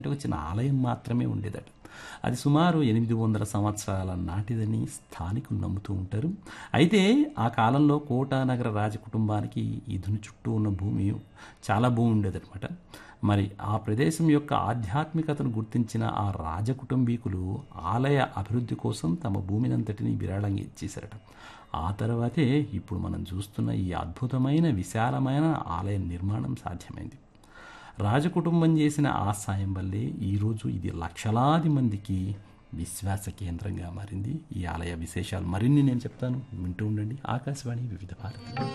వచ్చిన ఆలయం మాత్రమే ఉండేదట అది సుమారు ఎనిమిది వందల సంవత్సరాల నాటిదని స్థానికులు నమ్ముతూ ఉంటారు అయితే ఆ కాలంలో కోటానగర రాజకుటుంబానికి ఇదుని చుట్టూ ఉన్న భూమి చాలా భూమి ఉండేదన్నమాట మరి ఆ ప్రదేశం యొక్క ఆధ్యాత్మికతను గుర్తించిన ఆ రాజకుటుంబీకులు ఆలయ అభివృద్ధి కోసం తమ భూమినంతటిని విరాళంగా ఇచ్చేశారట ఆ తర్వాతే ఇప్పుడు మనం చూస్తున్న ఈ అద్భుతమైన విశాలమైన ఆలయ నిర్మాణం సాధ్యమైంది రాజకుటుంబం చేసిన ఆ సాయం వల్లే ఈరోజు ఇది లక్షలాది మందికి విశ్వాస కేంద్రంగా మారింది ఈ ఆలయ విశేషాలు మరిన్ని నేను చెప్తాను వింటూ ఉండండి ఆకాశవాణి వివిధ భారతి